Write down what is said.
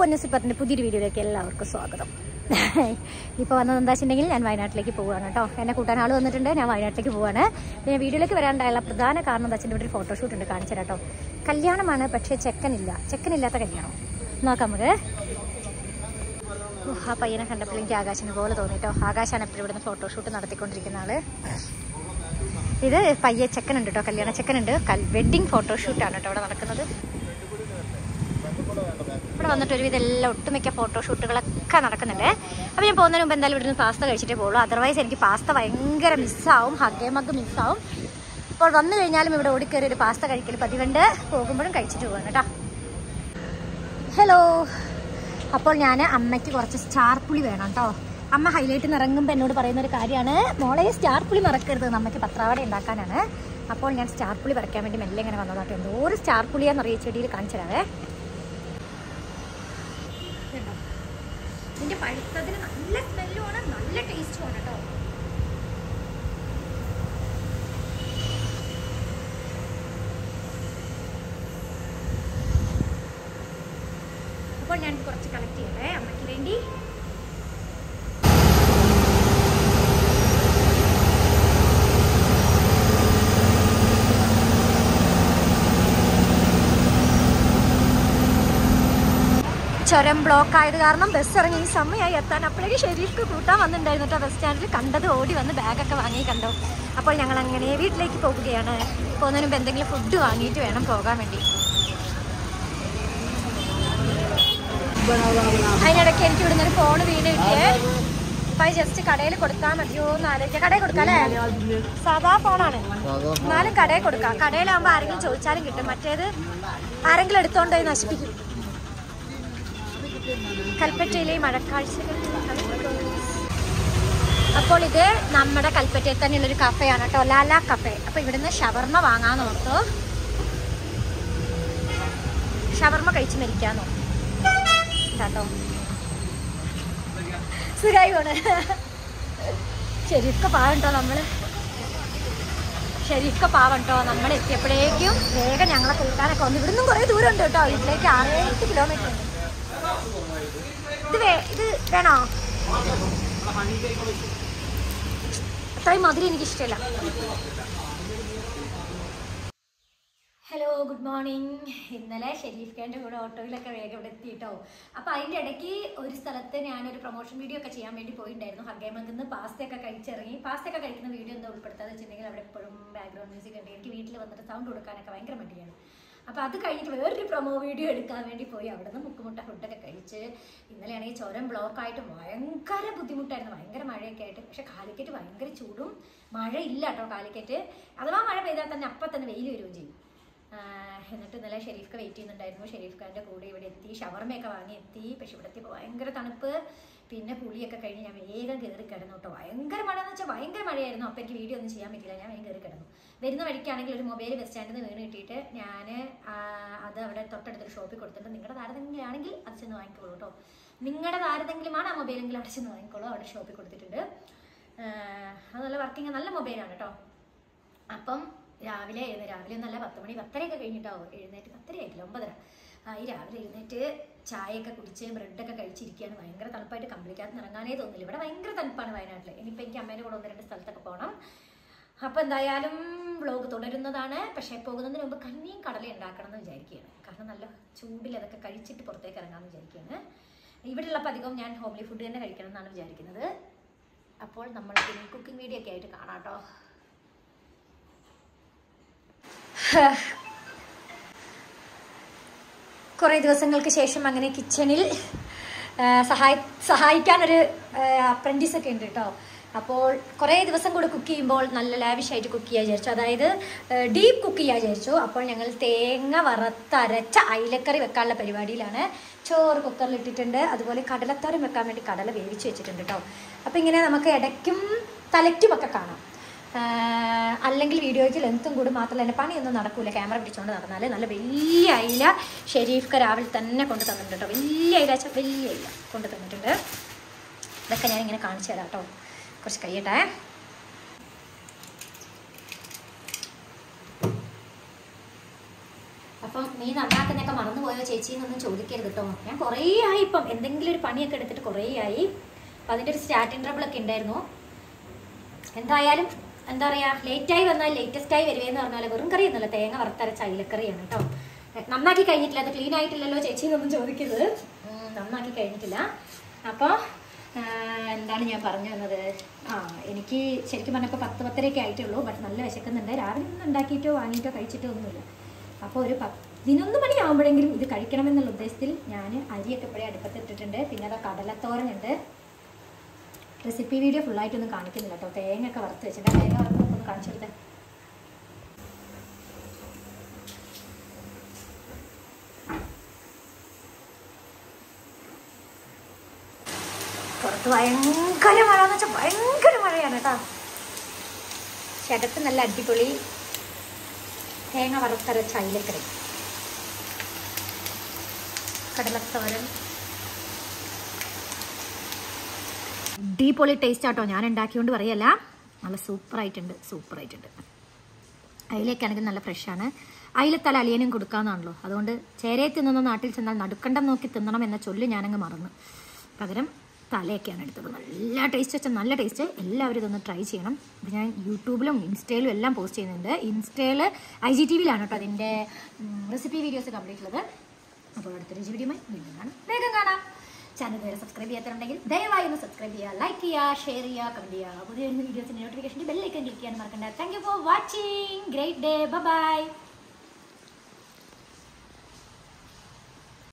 പൊന്നുസിപ്പത്തിൻ്റെ പുതിയൊരു വീഡിയോയിലേക്ക് എല്ലാവർക്കും സ്വാഗതം ഇപ്പോൾ വന്നത് എന്താ വെച്ചിട്ടുണ്ടെങ്കിൽ ഞാൻ വയനാട്ടിലേക്ക് പോവുകയാണ് കേട്ടോ എന്നെ കൂട്ടാൻ ആൾ വന്നിട്ടുണ്ട് ഞാൻ വയനാട്ടിലേക്ക് പോവാണ് പിന്നെ വീഡിയോയിലേക്ക് വരാണ്ടായുള്ള പ്രധാന കാരണം എന്താ വെച്ചിട്ടുണ്ടെങ്കിൽ ഇവിടെ ഒരു ഫോട്ടോഷൂട്ട് ഉണ്ട് കാണിച്ചു തരാം കേട്ടോ കല്യാണമാണ് പക്ഷേ ചെക്കനില്ല ചെക്കനില്ലാത്ത കല്യാണം നോക്കാം നമുക്ക് ഓ, ആ പയ്യനെ കണ്ടപ്പോൾ എനിക്ക് ആകാശിനെ പോലെ തോന്നിട്ടോ ആകാശാണ് എപ്പോഴും ഇവിടുന്ന് ഫോട്ടോഷൂട്ട് നടത്തിക്കൊണ്ടിരിക്കുന്ന ആള് ഇത് പയ്യ ചെക്കനുണ്ട് കേട്ടോ കല്യാണ ചെക്കനുണ്ട് വെഡിങ് ഫോട്ടോഷൂട്ടാണ് കേട്ടോ ഇവിടെ നടക്കുന്നത് ഇവിടെ വന്നിട്ട് ഒരുവിധം എല്ലാം ഒട്ടുമിക്ക ഫോട്ടോഷൂട്ടുകളൊക്കെ നടക്കുന്നുണ്ട് അപ്പോൾ ഞാൻ പോകുന്നതിന് മുമ്പ് എന്തായാലും ഇവിടുന്ന് പാസ്ത കഴിച്ചിട്ടേ പോകുള്ളൂ അതർവൈസ് എനിക്ക് പാസ്ത ഭയങ്കര മിസ്സാവും ഹഗേ മഗ് മിസ്സാവും അപ്പോൾ വന്നു കഴിഞ്ഞാലും ഇവിടെ ഓടിക്കയറി ഒരു പാസ്ത കഴിക്കൽ പതിവുണ്ട് പോകുമ്പോഴും കഴിച്ചിട്ട് പോകാം കേട്ടോ ഹലോ അപ്പോൾ ഞാൻ അമ്മയ്ക്ക് കുറച്ച് സ്റ്റാർ പുളി വേണം കേട്ടോ അമ്മ ഹൈലൈറ്റിൽ നിന്ന് ഇറങ്ങുമ്പോൾ എന്നോട് പറയുന്ന ഒരു കാര്യമാണ് മോളെ സ്റ്റാർ പുളി മറക്കരുത് നമ്മയ്ക്ക് പത്രാവട ഉണ്ടാക്കാനാണ് അപ്പോൾ ഞാൻ സ്റ്റാർ പുളി പറിക്കാൻ വേണ്ടി മെല്ലെ ഇങ്ങനെ വന്നതാട്ടോ എന്തോ ഒരു സ്റ്റാർ പുളിയാന്ന് അറിയ ചെടിയിൽ കാണിച്ചു തരാവേ കണ്ടോ? ഇതിന്റെ പഴുത്തതിന് നല്ല സ്മെല്ലുമാണ് നല്ല ടേസ്റ്റുമാണ് കേട്ടോ അപ്പോൾ ഞാൻ കുറച്ച് കളക്ട് ചെയ്യട്ടെ അമ്മയ്ക്ക് വേണ്ടി ചുരം ബ്ലോക്ക് ആയത് കാരണം ബസ് ഇറങ്ങി ഈ സമയമായി എത്താൻ അപ്പോഴേക്ക് ഷെരീഫ്ക്ക് കൂട്ടാൻ വന്നിട്ടുണ്ടായിരുന്നു കേട്ടോ ബസ് സ്റ്റാൻഡിൽ കണ്ടത് ഓടി വന്ന് ബാഗൊക്കെ വാങ്ങി കണ്ടോ അപ്പോൾ ഞങ്ങൾ അങ്ങനെ വീട്ടിലേക്ക് പോകുകയാണ് പോകുന്നതിന് മുമ്പ് എന്തെങ്കിലും ഫുഡ് വാങ്ങിയിട്ട് വേണം പോകാൻ വേണ്ടി അതിനിടയ്ക്ക് എനിക്ക് ഇവിടുന്ന് ഒരു ഫോൺ വീണ് കിട്ടിയേ അപ്പൊ ജസ്റ്റ് കടയിൽ കൊടുത്താൽ മതിയോ എന്ന് ആലോചിക്കാം കടയിൽ കൊടുക്കാം അല്ലേ സാധാ ഫോണാണ് എന്നാലും കടയിൽ കൊടുക്കാം കടയിലാകുമ്പോൾ ആരെങ്കിലും ചോദിച്ചാലും കിട്ടും മറ്റേത് ആരെങ്കിലും എടുത്തോണ്ട് പോയി നശിപ്പിക്കും കൽപ്പറ്റയിലെ മഴക്കാഴ്ചകൾ അപ്പോൾ ഇത് നമ്മുടെ കൽപ്പറ്റയിൽ തന്നെയുള്ള ഒരു കഫയാണ് കേട്ടോ ലാല കഫേ അപ്പൊ ഇവിടുന്ന് ഷവർമ്മ വാങ്ങാൻ ഓർത്തു ഷവർമ്മ കഴിച്ച് മരിക്കാന്നോ കേട്ടോ സുഖായി പോണ് ശരിയൊക്കെ പാവട്ടോ നമ്മള് ശരിയൊക്കെ പാവട്ടോ നമ്മൾ എത്തിയപ്പോഴേക്കും വേഗം ഞങ്ങളെ കൂട്ടാനൊക്കെ വന്നു ഇവിടുന്ന് കുറേ ദൂരം ഉണ്ട് കേട്ടോ വീട്ടിലേക്ക് ആറേഴ് കിലോമീറ്റർ ഉണ്ട് ഇത് വേ ഇത് വേണോ അത്രയും മധുരം എനിക്ക് ഇഷ്ടമല്ല ഹലോ ഗുഡ് മോർണിംഗ് ഇന്നലെ ഷെരീഫ് ഖാൻ്റെ കൂടെ ഓട്ടോയിലൊക്കെ വേഗം ഇവിടെ എത്തിയിട്ടോ അപ്പോൾ അതിൻ്റെ ഇടയ്ക്ക് ഒരു സ്ഥലത്ത് ഞാനൊരു പ്രൊമോഷൻ വീഡിയോ ഒക്കെ ചെയ്യാൻ വേണ്ടി പോയിട്ടുണ്ടായിരുന്നു ഹഗേമങ്കിൽ നിന്ന് പാസ്തയൊക്കെ കഴിച്ചിറങ്ങി പാസ്തയൊക്കെ കഴിക്കുന്ന വീഡിയോ എന്താ ഉൾപ്പെടുത്താതെ വെച്ചിട്ടുണ്ടെങ്കിൽ അവിടെ എപ്പോഴും ബാക്ക്ഗ്രൗണ്ട് മ്യൂസിക് ഉണ്ട് എനിക്ക് വീട്ടിൽ വന്നിട്ട് സൗണ്ട് കൊടുക്കാനൊക്കെ ഭയങ്കര മടിയാണ് അപ്പോൾ അത് കഴിഞ്ഞിട്ട് വേറൊരു പ്രൊമോ വീഡിയോ എടുക്കാൻ വേണ്ടി പോയി അവിടെ നിന്ന് മുക്കുമുട്ട ഫുഡൊക്കെ കഴിച്ച് ഇന്നലെയാണെങ്കിൽ ചുരം ബ്ലോക്കായിട്ട് ഭയങ്കര ബുദ്ധിമുട്ടായിരുന്നു ഭയങ്കര മഴയൊക്കെ ആയിട്ട് പക്ഷെ കാലിക്കറ്റ് ഭയങ്കര ചൂടും മഴ ഇല്ല കേട്ടോ കാലിക്കറ്റ് അഥവാ മഴ പെയ്താൽ തന്നെ അപ്പം തന്നെ വെയിൽ വരികയും ചെയ്യും ആഹ് എന്നിട്ട് ഇന്നലെ ഷെരീഫ്ക്ക് വെയിറ്റ് ചെയ്യുന്നുണ്ടായിരുന്നു ഷെരീഫ് ഖാൻ്റെ കൂടെ ഇവിടെ എത്തി ഷവർമയൊക്കെ വാങ്ങി എത്തി പക്ഷെ ഇവിടെ എത്തിയപ്പോൾ ഭയങ്കര തണുപ്പ് പിന്നെ കുളിയൊക്കെ കഴിഞ്ഞ് ഞാൻ വേഗം കയറി കിടന്നു കേട്ടോ ഭയങ്കര മഴ എന്ന് വെച്ചാൽ ഭയങ്കര മഴയായിരുന്നു അപ്പോൾ എനിക്ക് വീഡിയോ ഒന്നും ചെയ്യാൻ പറ്റില്ല ഞാൻ വേഗം കയറി കിടന്നു വരുന്ന വഴിക്കാണെങ്കിൽ ഒരു മൊബൈൽ ബസ് സ്റ്റാൻഡിൽ നിന്ന് വീണ് കിട്ടിയിട്ട് ഞാൻ അത് അവിടെ തൊട്ടടുത്തൊരു ഷോപ്പിൽ കൊടുത്തിട്ട് നിങ്ങളുടെ ആരെങ്കിലും ആണെങ്കിൽ അത് ചെന്ന് വാങ്ങിക്കോളൂ കേട്ടോ നിങ്ങളുടെ ആരെങ്കിലുമാണ് ആ മൊബൈലെങ്കിൽ അവിടെ ചെന്ന് വാങ്ങിക്കോളൂ അവിടെ ഷോപ്പിൽ കൊടുത്തിട്ടുണ്ട് ആഹ് അത് നല്ല വർക്കിംഗ് നല്ല മൊബൈലാണ് കേട്ടോ അപ്പം രാവിലെ എഴുന്ന രാവിലെ ഒന്നല്ല പത്ത് മണി പത്തരയൊക്കെ കഴിഞ്ഞിട്ടാവും എഴുന്നേറ്റ് പത്തര ആയിട്ടില്ല ഒമ്പതര ആ ഈ രാവിലെ എഴുന്നേറ്റ് ചായയൊക്കെ കുടിച്ച് ബ്രെഡൊക്കെ കഴിച്ചിരിക്കുകയാണ് ഭയങ്കര തണുപ്പായിട്ട് കമ്പിളിക്കകത്ത് ഇറങ്ങാനേ തോന്നില്ല ഇവിടെ ഭയങ്കര തണുപ്പാണ് വയനാട്ടിൽ ഇനിയിപ്പോൾ എനിക്ക് അമ്മേൻ്റെ കൂടെ ഒന്ന് രണ്ട് സ്ഥലത്തൊക്കെ പോകണം അപ്പോൾ എന്തായാലും വ്ലോഗ് തുടരുന്നതാണ് പക്ഷേ പോകുന്നതിന് മുമ്പ് കഞ്ഞിയും കടലയും ഉണ്ടാക്കണം എന്ന് വിചാരിക്കുകയാണ് കാരണം നല്ല ചൂടിൽ അതൊക്കെ കഴിച്ചിട്ട് പുറത്തേക്ക് ഇറങ്ങാമെന്ന് വിചാരിക്കുകയാണ് ഇവിടെയുള്ളപ്പോൾ അധികം ഞാൻ ഹോംലി ഫുഡ് തന്നെ കഴിക്കണം എന്നാണ് വിചാരിക്കുന്നത് അപ്പോൾ നമ്മൾ കുക്കിംഗ് വീഡിയോ ഒക്കെ ആയിട്ട് കാണാം കേട്ടോ കുറേ ദിവസങ്ങൾക്ക് ശേഷം അങ്ങനെ കിച്ചണിൽ സഹായി സഹായിക്കാനൊരു അപ്രൻറ്റീസ് ഒക്കെ ഉണ്ട് കേട്ടോ അപ്പോൾ കുറേ ദിവസം കൂടെ കുക്ക് ചെയ്യുമ്പോൾ നല്ല ലാവിഷായിട്ട് കുക്ക് ചെയ്യാൻ വിചാരിച്ചു അതായത് ഡീപ്പ് കുക്ക് ചെയ്യാൻ വിചാരിച്ചു അപ്പോൾ ഞങ്ങൾ തേങ്ങ വറുത്തരച്ച അയിലക്കറി വെക്കാനുള്ള പരിപാടിയിലാണ് ചോറ് കുക്കറിൽ ഇട്ടിട്ടുണ്ട് അതുപോലെ കടലത്തോരം വെക്കാൻ വേണ്ടി കടല വേവിച്ച് വെച്ചിട്ടുണ്ട് കേട്ടോ അപ്പോൾ ഇങ്ങനെ നമുക്ക് ഇടയ്ക്കും തലയ്ക്കുമൊക്കെ കാണാം ആഹ് അല്ലെങ്കിൽ വീഡിയോയ്ക്ക് ലെങ്ത്തും കൂടി മാത്രമല്ല എൻ്റെ പണിയൊന്നും നടക്കൂല ക്യാമറ പിടിച്ചുകൊണ്ട് നടന്നാൽ നല്ല വലിയ അയില ഷെരീഫ് രാവിലെ തന്നെ കൊണ്ട് തന്നിട്ടുണ്ട് കേട്ടോ വലിയ അയില വെച്ചാൽ വലിയ അയില കൊണ്ട് തന്നിട്ടുണ്ട് ഇതൊക്കെ ഞാൻ ഇങ്ങനെ കാണിച്ചു തരാം കേട്ടോ കുറച്ച് കഴിയട്ടെ അപ്പം മീൻ നന്നാക്കുന്നൊക്കെ മറന്നുപോയോ ചേച്ചി എന്നൊന്നും ചോദിക്കരുത് കേട്ടോ ഞാൻ കുറേ ആയി ഇപ്പം എന്തെങ്കിലും ഒരു പണിയൊക്കെ എടുത്തിട്ട് കുറേ ആയി അപ്പം അതിൻ്റെ ഒരു സ്റ്റാർട്ടിങ് ട്രബിൾ ഒക്കെ ഉണ്ടായിരുന്നു എന്തായാലും എന്താ പറയാ ലേറ്റായി വന്നാൽ ലേറ്റസ്റ്റ് ആയി വരുവേന്ന് പറഞ്ഞാൽ വെറും കറി ഒന്നുമല്ല തേങ്ങ വറുത്തരച്ച അയിലക്കറിയാണ് കേട്ടോ നന്നാക്കി കഴിഞ്ഞിട്ടില്ല അത് ക്ലീൻ ആയിട്ടില്ലല്ലോ ചേച്ചി എന്നൊന്നും ചോദിക്കരുത് ഉം, നന്നാക്കി കഴിഞ്ഞിട്ടില്ല അപ്പോൾ എന്താണ് ഞാൻ പറഞ്ഞു വന്നത് ആ എനിക്ക് ശരിക്കും പറഞ്ഞപ്പോൾ പത്ത് പത്തരയൊക്കെ ആയിട്ടുള്ളൂ ബട്ട് നല്ല വിശക്കുന്നുണ്ട് രാവിലെ ഒന്നും ഉണ്ടാക്കിയിട്ടോ വാങ്ങിയിട്ടോ കഴിച്ചിട്ടോ ഒന്നുമില്ല അപ്പോൾ ഒരു പതിനൊന്ന് മണിയാകുമ്പോഴെങ്കിലും ഇത് കഴിക്കണമെന്നുള്ള ഉദ്ദേശത്തിൽ ഞാൻ അരിയൊക്കെ ഇപ്പോഴേ അടുപ്പത്തിട്ടിട്ടുണ്ട് പിന്നെ അത് കടലത്തോരനുണ്ട് റെസിപ്പി വീഡിയോ ഫുള്ളായിട്ടൊന്നും കാണിക്കുന്നില്ല കേട്ടോ തേങ്ങ ഒക്കെ വറുത്ത് വെച്ചിട്ട് ആ തേങ്ങ വറുത്തൊക്കെ ഒന്ന് കാണിച്ചു കൊടുത്തേ പുറത്ത് ഭയങ്കര മഴ എന്ന് വെച്ചാൽ ഭയങ്കര മഴയാണ് കേട്ടോ ചേട്ടത്ത് നല്ല അടിപൊളി തേങ്ങ വറുത്തരച്ച അയിലക്കറി കടലത്തോരൻ അടിപൊളി ടേസ്റ്റ് ആട്ടോ ഞാൻ ഉണ്ടാക്കിയോണ്ട് പറയല്ല നല്ല സൂപ്പറായിട്ടുണ്ട് സൂപ്പറായിട്ടുണ്ട് അയിലേക്കാണെങ്കിൽ നല്ല ഫ്രഷാണ് അയിലത്തല അലിയനും കൊടുക്കാന്നാണല്ലോ അതുകൊണ്ട് ചേരയെ തിന്നുന്ന നാട്ടിൽ ചെന്നാൽ നടുക്കണ്ടം നോക്കി തിന്നണം എന്ന ചൊല്ല് ഞാനങ്ങ് മറന്നു പകരം തലയൊക്കെയാണ് എടുത്തത് നല്ല ടേസ്റ്റ് വെച്ചാൽ നല്ല ടേസ്റ്റ് എല്ലാവരും ഇതൊന്ന് ട്രൈ ചെയ്യണം ഇത് ഞാൻ യൂട്യൂബിലും ഇൻസ്റ്റയിലും എല്ലാം പോസ്റ്റ് ചെയ്യുന്നുണ്ട് ഇൻസ്റ്റയിൽ ഐ ജി ടി വിയിലാണ് കേട്ടോ അതിൻ്റെ റെസിപ്പി വീഡിയോസ് കംപ്ലീറ്റ് ഉള്ളത് അപ്പോൾ അടുത്ത രുചി വീഡിയോമായി വീണ്ടും കാണാം വേഗം കാണാം ചാനൽ വരെ സബ്സ്ക്രൈബ് ചെയ്യാത്തുണ്ടെങ്കിൽ ദയവായി ഒന്ന് സബ്സ്ക്രൈബ് ചെയ്യുക ലൈക്ക് ചെയ്യുക ഷെയർ ചെയ്യുക കമൻറ്റ് ചെയ്യുക പുതിയ വീഡിയോസിൻ്റെ നോട്ടിഫിക്കേഷൻ ബെല്ലൈക്കൻ ക്ലിക്ക് ചെയ്യാൻ മറക്കണ്ട thank you for watching great day by